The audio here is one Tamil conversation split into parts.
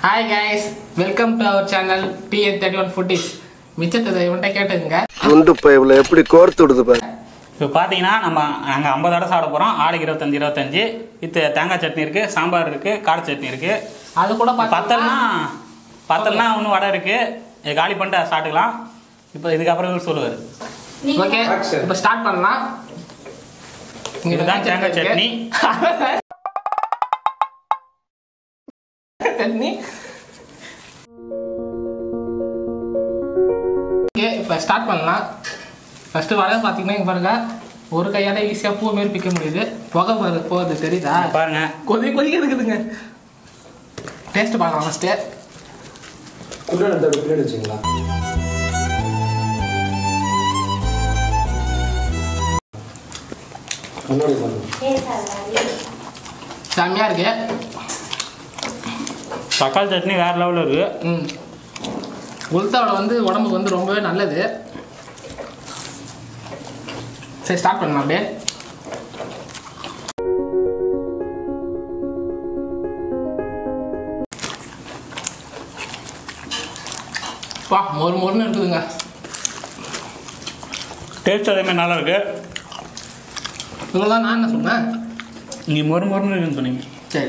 Hi guys welcome to our channel TN thirty one foodies மிச்சத்தை இவன்கிட்ட கேட்டுங்க குண்டு பைப்ல எப்படி கோர்த்து விடுது பாரு இப்போ பார்த்தீங்கன்னா நம்ம நாங்கள் ஐம்பது வடை சாப்பிட போகிறோம் ஆளுக்கு இருபத்தஞ்சி இருபத்தஞ்சி இது தேங்காய் சட்னி இருக்குது சாம்பார் இருக்குது கார சட்னி இருக்குது அது கூட பத்தல்னா பத்தல்னா இன்னும் வடை இருக்குது இது காலி பண்ணிட்டு சாப்பிட்டுக்கலாம் இப்போ இதுக்கப்புறம் இவர் சொல்லுவார் ஓகே இப்போ ஸ்டார்ட் பண்ணலாம் இங்க இதுதான் தேங்காய் சட்னி சட்னி ஓகே இப்போ ஸ்டார்ட் பண்ணலாம் ஃபர்ஸ்ட் வடை பார்த்தீங்கன்னா இங்க பாருங்க ஒரு கையால ஈஸியாக பூ மாரி பிக்க முடியுது புகை வருது போகுது தெரியுதா பாருங்க கொதி கொதிக்க இருக்குதுங்க டேஸ்ட் பார்க்கலாம் ஃபஸ்ட்டு குள்ளன் அந்த பிளேட் வச்சுங்களா முன்னாடி பண்ணுங்க செம்மையாக இருக்கு தக்காளி சட்னி வேறு லெவலில் இருக்குது ம் உளுத்தாவோட வந்து உடம்புக்கு வந்து ரொம்பவே நல்லது சரி ஸ்டார்ட் பண்ணலாம் அப்படியே வா மொறு மொறுன்னு இருக்குதுங்க டேஸ்ட் அதேமாதிரி நல்லா இருக்குது இவ்வளோ தான் நான் என்ன சொன்னேன் நீ மொறு மொறுன்னு இருக்குன்னு சொன்னீங்க சரி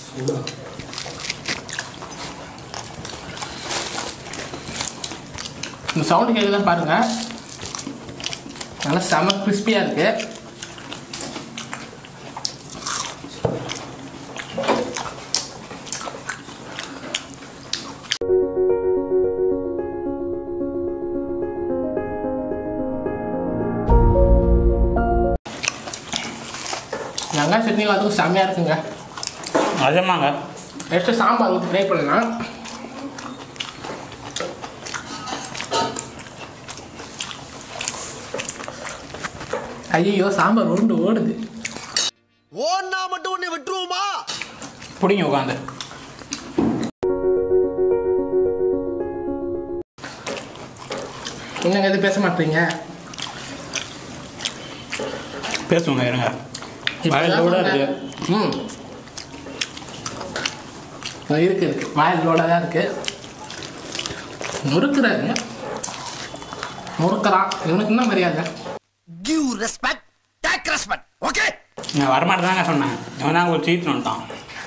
இந்த சவுண்டு கேட்குதான் பாருங்க நல்லா செம கிறிஸ்பியாக இருக்கு வெங்காய சட்னி அதுவும் செம்மையாக இருக்குங்க அதேமாங்க நெக்ஸ்ட்டு சாம்பார் ஊற்றி ட்ரை பண்ணலாம் ஐயோ சாம்பார் உருண்டு ஓடுது ஓன்னா மட்டும் உன்னை விட்டுருவோமா பிடிங்க உட்காந்து என்னங்க எது பேச மாட்டீங்க பேசுவோங்க இருங்க வயலோட இருக்கு ம் ஆ, இருக்கு இருக்கு வாயிலோட தான் இருக்கு முறுக்குறாரு முறுக்கிறான் இவனுக்கு என்ன மரியாதை give respect take respect okay நான் வரமாட்டேன் தாங்க சொன்னேன் இவன் தான் ஒரு சீட் வந்துட்டான்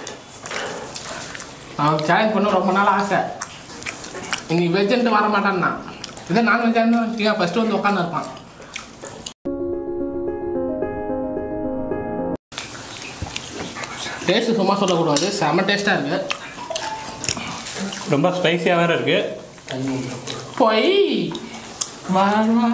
அவன் சேலஞ்ச் பண்ண ரொம்ப நாள் ஆசை இன்னைக்கு வெஜ்ஜன்ட்டு வர மாட்டான்னா இதே நான்வெஜ்ஜாக இருந்தால் வச்சுக்கோங்க ஃபஸ்ட்டு வந்து உட்காந்து இருப்பான் டேஸ்ட்டு சும்மா சொல்லக்கூடாது செம்ம டேஸ்ட்டாக இருக்கு ரொம்ப ஸ்பைசியாக வேறு இருக்குது பொய் வா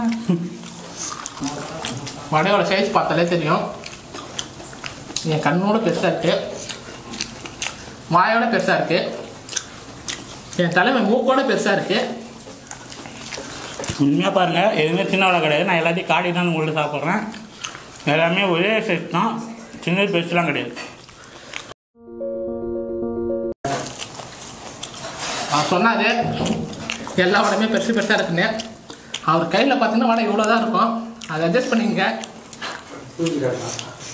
வடையோட சைஸ் பார்த்தாலே தெரியும் என் கண்ணோட பெருசாக இருக்கு வாயோட பெருசாக இருக்கு என் தலைமை மூக்கோட பெருசாக இருக்கு உண்மையாக பாருங்கள் எதுவுமே சின்ன வடை கிடையாது நான் எல்லாத்தையும் காடி தான் உங்கள்ட்ட சாப்பிட்றேன் எல்லாமே ஒரே சைஸ் தான் சின்ன பெருசுலாம் கிடையாது அவர் சொன்னாரு எல்லா வடையுமே பெருசு பெருசாக இருக்குன்னு அவர் கையில் பார்த்தீங்கன்னா வடை இவ்வளோ தான் இருக்கும் அதை அட்ஜஸ்ட் பண்ணிங்க புரிஞ்சுக்காட்டா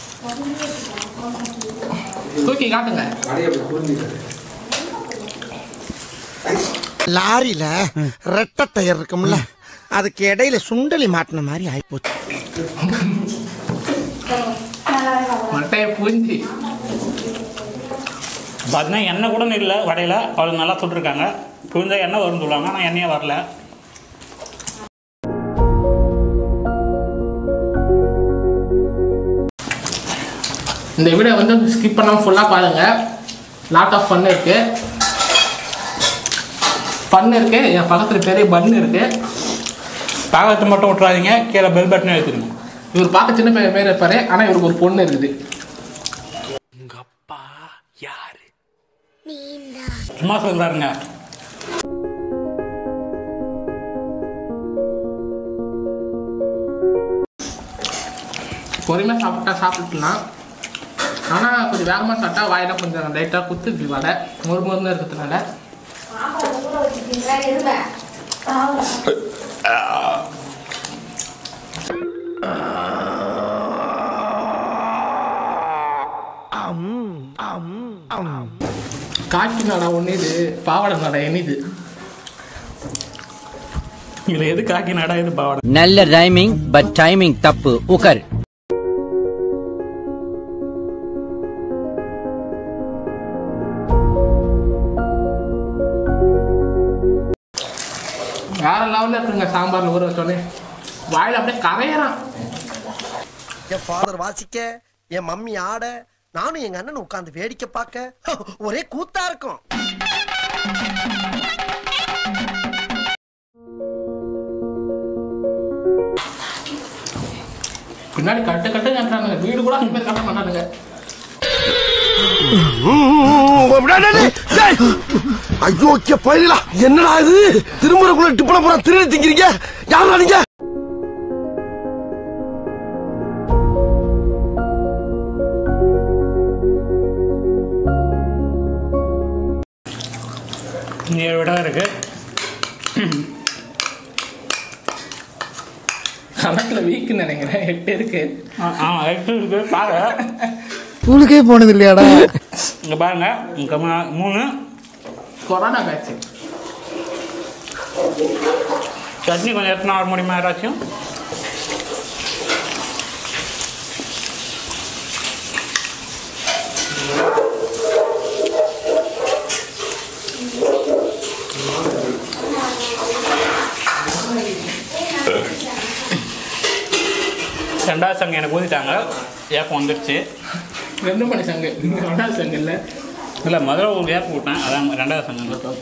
தூக்கி காட்டுங்க அப்படியே அப்படி புரிஞ்சுக்காட்டு லாரியில ரெட்டை டயர் இருக்கும்ல அதுக்கு இடையில சுண்டலி மாட்டின மாதிரி ஆயிப்போச்சு மட்டையை புரிஞ்சு பார்த்தீங்கன்னா எண்ணெய் கூட இல்லை வடையில் அவ்வளோ நல்லா சுட்டுருக்காங்க புரிஞ்சா எண்ணெய் வரும்னு சொல்லுவாங்க ஆனால் எண்ணெயே வரல இந்த வீடியோ வந்து ஸ்கிப் பண்ணாமல் ஃபுல்லாக பாருங்க லாட் ஆஃப் ஃபன் இருக்கு ஃபன் இருக்கு என் பக்கத்தில் பெரிய பன் இருக்கு காகத்தை மட்டும் விட்றாதீங்க கீழே பெல் பட்டனே எடுத்துருங்க இவர் பார்க்க சின்ன பையன் பேர் இருப்பாரு ஆனால் இவருக்கு ஒரு பொண்ணு இருக்குது சும்மா சொல்கிறாருங்க பொறுமையாக சாப்பிட்டா சாப்பிட்டுலாம் ஆனால் கொஞ்சம் வேகமாக சாப்பிட்டா வாயில கொஞ்சம் லைட்டாக குத்துது வடை ஒரு மருந்து இருக்கிறதுனால காக்கி நடை ஒன்று இது பாவாடை நடை என்னது இதில் எது காக்கி நடா எது பாவாடை நல்ல ரைமிங் பட் டைமிங் தப்பு உக்கர் வேற லெவலில் இருக்குங்க சாம்பாரில் ஊற வச்சோடனே வாயில் அப்படியே கரையிறான் என் ஃபாதர் வாசிக்க என் மம்மி ஆட நானும் எங்க அண்ணன் உட்கார்ந்து வேடிக்கை பார்க்க ஒரே கூத்தா இருக்கும் பின்னாடி கட்டு கட்டு கட்டுறானுங்க வீடு கூட அந்த மாதிரி கட்ட மாட்டானுங்க ஐயோ பயிலா என்னடா இது திருமுறைக்குள்ள டிப்பன பூரா திருடி திங்கிறீங்க யாரா நீங்க இங்கே விட இருக்கு கணக்கில் வீக்குன்னு நினைக்கிறேன் எட்டு இருக்கு ஆ ஆ, எட்டு இருக்கு பாரு ஸ்கூலுக்கே போனது இல்லையாடா இங்கே பாருங்க இங்கே மூணு கொரோனா பேட்ச் சட்னி கொஞ்சம் எத்தனை வர முடியுமா யாராச்சும் ரெண்டாவது சங்கம் எனக்கு ஊதிட்டாங்க ஏப்பம் வந்துடுச்சு ரெண்டு மணி சங்கு ரெண்டாவது சங்கு இல்லை இல்லை முதல்ல ஒரு ஏப்பம் விட்டேன் அதான் ரெண்டாவது சங்கம்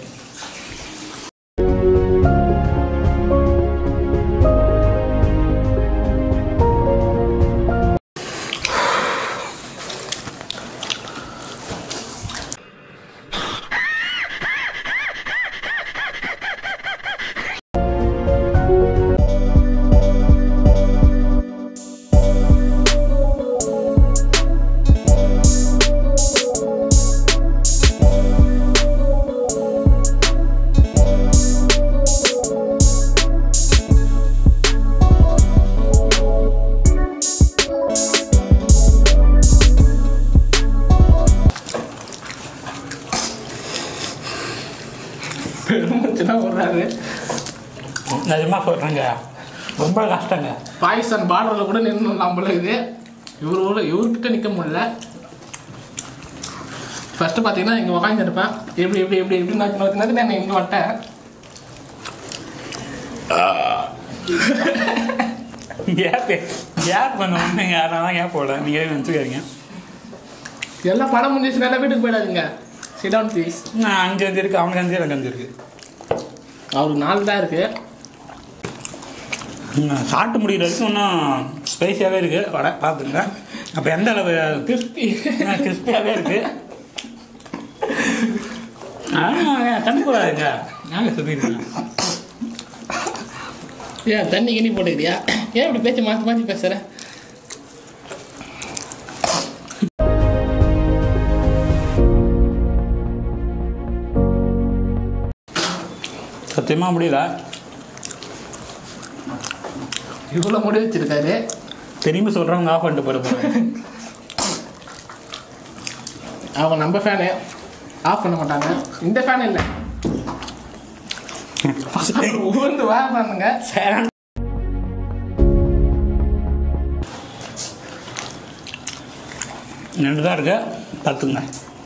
பெருமூச்சு தான் விடுறாரு நிஜமாக சொல்கிறேங்க ரொம்ப கஷ்டங்க பாகிஸ்தான் பார்டரில் கூட நின்று நம்மள இது இவர் ஊர் இவர்கிட்ட நிற்க முடியல ஃபர்ஸ்ட் பார்த்தீங்கன்னா இங்கே உக்காந்துருப்பேன் எப்படி எப்படி எப்படி எப்படி நான் நோக்கினது நான் இங்கே வந்துட்டேன் கேப்பு கேப் பண்ண ஒன்று யாரெல்லாம் கேப் போடல நீங்களே நினச்சிக்காதீங்க எல்லாம் படம் முடிஞ்சிச்சு நல்லா வீட்டுக்கு போயிடாதீங்க சிடவுன் ப்ளீஸ் நான் அஞ்சு அஞ்சு இருக்குது அவனுக்கு அஞ்சு எனக்கு அஞ்சு இருக்குது அவருக்கு நாலு தான் இருக்குது இன்னும் சாப்பிட்டு முடிகிற வரைக்கும் இன்னும் ஸ்பைஸியாகவே இருக்குது வடை பார்த்துங்க அப்போ எந்த அளவு கிறிஸ்பி கிறிஸ்பியாகவே இருக்குது தண்ணி போடாதுங்க நாங்கள் சொல்லிடுங்க ஏன் தண்ணி கிண்ணி போட்டுக்கிறியா ஏன் இப்படி பேச்சு மாற்றி மாற்றி பேசுகிற சத்தியமாக முடியல இவ்வளோ முடி வச்சிருக்காரு திரும்பி சொல்கிறவங்க ஆஃப் பண்ணிட்டு போயிட போகிறேன் அவங்க நம்ம ஃபேனு ஆஃப் பண்ண மாட்டாங்க இந்த ஃபேன் இல்லை ஊர்ந்து வாங்க ரெண்டு தான் இருக்கு பார்த்துங்க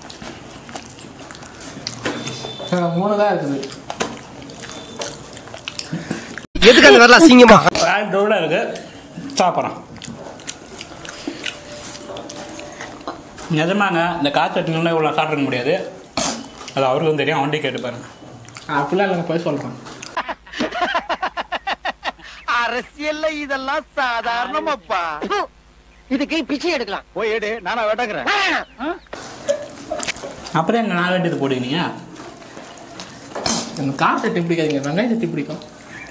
மூணு தான் இருக்குது எதுக்கு அந்த வரல அசிங்கமா டோட இருக்கு சாப்பிட்றோம் நிஜமாங்க இந்த காற்று சட்னிலாம் இவ்வளோ சாப்பிட முடியாது அது அவருக்கும் தெரியும் அவன்கிட்ட கேட்டு பாருங்க அப்படிலாம் இல்லைங்க போய் சொல்கிறேன் அரசியல்ல இதெல்லாம் சாதாரணமாப்பா இதுக்கு பிச்சை எடுக்கலாம் போய் எடு நானா வேட்டங்கிறேன் அப்புறம் என்ன நான் வேண்டியது போடுவீங்க எனக்கு கார் சட்டி பிடிக்காதுங்க வெங்காய சட்டி பிடிக்கும்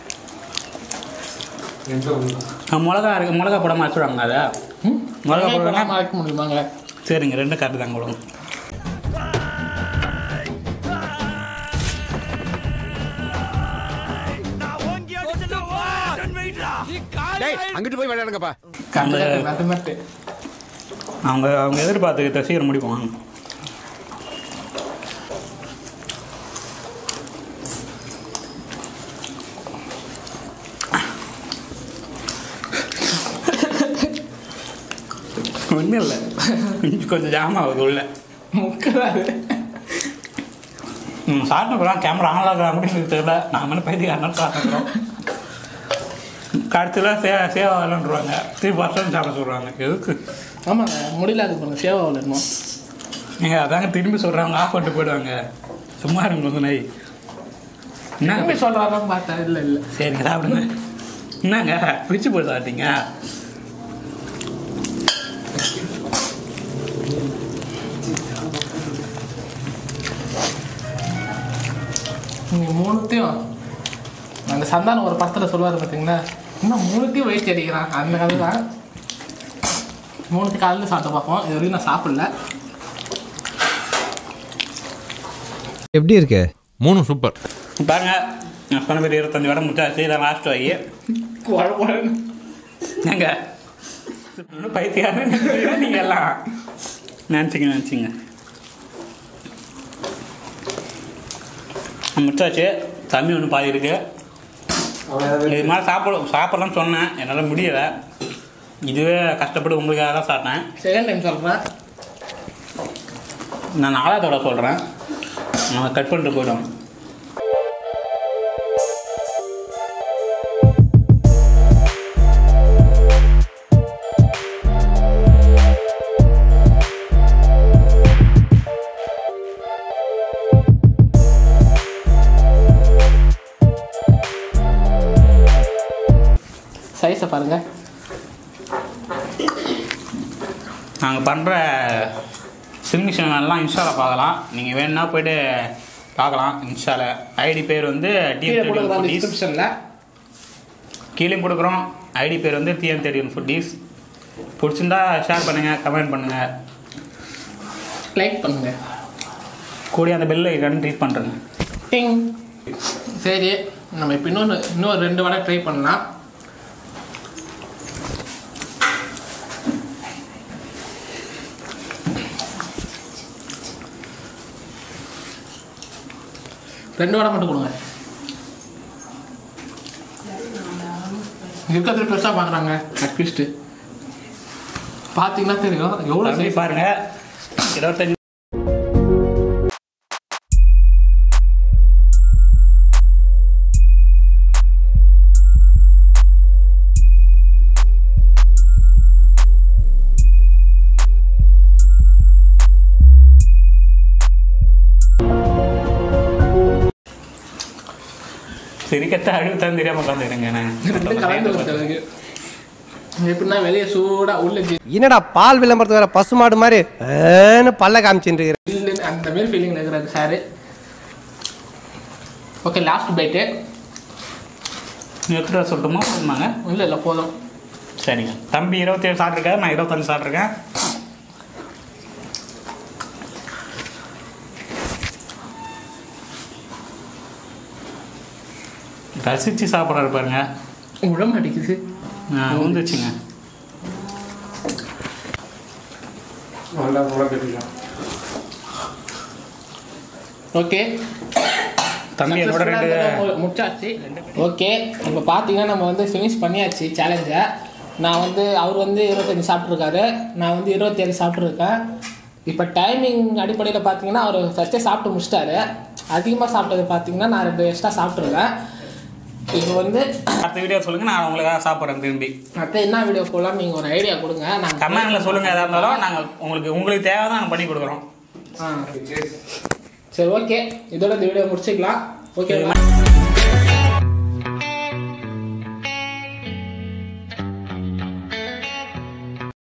அஹ் மிளகா இருக்கு மிளகா போடாமல் வச்சுடுவாங்க அதை ம் மிளகா வெங்காயம் போடுவாங்க போடாம அரைக்க முடியுமாங்க சரிங்க ரெண்டும் கரெக்டு தாங்க கொடுங்க அங்கிட்டு போய் விளையாடுங்கப்பா கண்டு கட்டு நட்டு நட்டு அவங்க அவங்க எதிர்பார்த்துக்கிட்ட சீக்கிரம் முடிப்பாங்க ஒன்றும் இல்லை கொஞ்சம் ஜாம் ஆகுது உள்ள முக்கிறாரு ம் சாப்பிட்டுக்கலாம் கேமரா ஆன் ஆகுது அப்படின்னு தெரியல நான் மட்டும் பைத்தியம் அதனால சாப்பிட்றோம் கடைசியில் சே சேவ் ஆகலன்றாங்க திருப்பி வருஷம் சாப்பிட சொல்கிறாங்க எதுக்கு ஆமாங்க முடியல அது பாருங்க சேவா விடணுமா நீங்கள் அதாங்க திரும்பி சொல்கிறாங்க ஆஃப் பண்ணிட்டு போயிடுவாங்க சும்மா இருங்க கொஞ்சம் நாய் என்ன திரும்பி சொல்கிறாரான்னு பார்த்தேன் இல்லை இல்லை சரிங்க சாப்பிடுங்க என்னங்க பிடிச்சி போய் சாப்பிட்டீங்க நீ மூணுத்தையும் அந்த சந்தானம் ஒரு படத்தில் சொல்லுவார் பார்த்தீங்களா இன்னும் மூணுத்தையும் வயிற்று அடிக்கிறான் அந்த கதை தான் மூணுத்தையும் காலையில் சாப்பிட்டு பார்ப்போம் இது வரைக்கும் நான் சாப்பிடல எப்படி இருக்கு மூணு சூப்பர் பாருங்க நான் சொன்ன பேர் இருபத்தஞ்சு வடை முட்டாச்சு இதான் லாஸ்ட் வாங்கி குழ குழன்னு. ஏங்க இன்னும் பைத்தியாரு நீங்கள் எல்லாம் நினச்சிங்க நினச்சிங்க முட்டாச்சு தண்ணி ஒன்று பாதி இருக்கு அவன் ஏதாவது இது மாதிரி சாப்பிட சாப்பிட்லான்னு சொன்னேன் என்னால் முடியலை இதுவே கஷ்டப்பட்டு உங்களுக்காக தான் சாப்பிட்டேன் செகண்ட் டைம் சொல்கிறேன் நான் நாலாவதோட சொல்கிறேன் நான் கட் பண்ணிட்டு போயிடும் சைஸை பாருங்கள் நாங்கள் பண்ணுற சிம்மிஷன் எல்லாம் இன்ஸ்டாவில் பார்க்கலாம் நீங்கள் வேணும்னா போயிட்டு பார்க்கலாம் இன்ஸ்டாவில் ஐடி பேர் வந்து கீழே டிஎம் கொடுக்குற தேர்ட்டி ஃபுட்டீஸ் டிஸ்கிரிப்ஷனில் கீழே கொடுக்குறோம் ஐடி பேர் வந்து டிஎம் தேர்ட்டி ஃபுட்டீஸ் பிடிச்சிருந்தா ஷேர் பண்ணுங்கள் கமெண்ட் பண்ணுங்கள் லைக் பண்ணுங்க கூடிய அந்த பெல்லை கண்டு ட்ரீட் பண்ணுறேங்க டிங் சரி நம்ம இப்போ இன்னொன்று இன்னொரு ரெண்டு வடை ட்ரை பண்ணலாம் ரெண்டு வடை மட்டும் கொடுங்க இருக்கிறது பெருசாக பார்க்குறாங்க அட்லீஸ்ட்டு பார்த்தீங்கன்னா தெரியும் எவ்வளோ தம்பி சைஸ் பாருங்கள் இருபத்தஞ்சி சிரிக்கத்தை அழுத்தான் தெரியாமல் உட்காந்துருங்க ரெண்டு கலந்து நான் விட்டதுக்கு எப்படின்னா வெளியே சூடாக உள்ள என்னடா பால் விளம்பரத்து வேற பசுமாடு மாதிரி ஏன்னு பல்ல காமிச்சுட்டு இருக்கிற. ஜில்லுன்னு அந்த மாதிரி ஃபீலிங்கில் இருக்கிறாரு சாரு ஓகே லாஸ்ட் பைட்டு எத்தனை சொல்லட்டுமா போதுமாங்க இல்லை இல்லை போதும் சரிங்க தம்பி இருபத்தேழு சாப்பிட்ருக்காரு நான் இருபத்தஞ்சு சாப்பிட்ருக்கேன் ரசித்து சாப்பிட்றாரு பாருங்க விட மாட்டேங்குது வந்துச்சுங்க நல்லா கூட கட்டிக்கலாம் ஓகே தம்பி என்னோட ரெண்டு முடிச்சாச்சு ஓகே இப்போ பார்த்தீங்கன்னா நம்ம வந்து ஃபினிஷ் பண்ணியாச்சு சேலஞ்சை நான் வந்து அவர் வந்து இருபத்தஞ்சி சாப்பிட்ருக்காரு நான் வந்து இருபத்தேழு சாப்பிட்ருக்கேன் இப்போ டைமிங் அடிப்படையில் பார்த்தீங்கன்னா அவர் ஃபஸ்ட்டே சாப்பிட்டு முடிச்சிட்டாரு அதிகமாக சாப்பிட்டது பார்த்தீங்கன்னா நான் ரெண்டு எக்ஸ்ட்ரா சாப்பிட்ருக்கேன் இப்போ வந்து அடுத்த வீடியோ சொல்லுங்கள் நான் உங்களுக்காக சாப்பிட்றேன் திரும்பி அடுத்து என்ன வீடியோ போடலாம் நீங்கள் ஒரு ஐடியா கொடுங்க நாங்கள் கமெண்ட்டில் சொல்லுங்கள் எதாக இருந்தாலும் நாங்கள் உங்களுக்கு உங்களுக்கு தேவை தான் நாங்கள் பண்ணி கொடுக்குறோம் ஆ சரி ஓகே இதோட இந்த வீடியோ முடிச்சுக்கலாம் ஓகே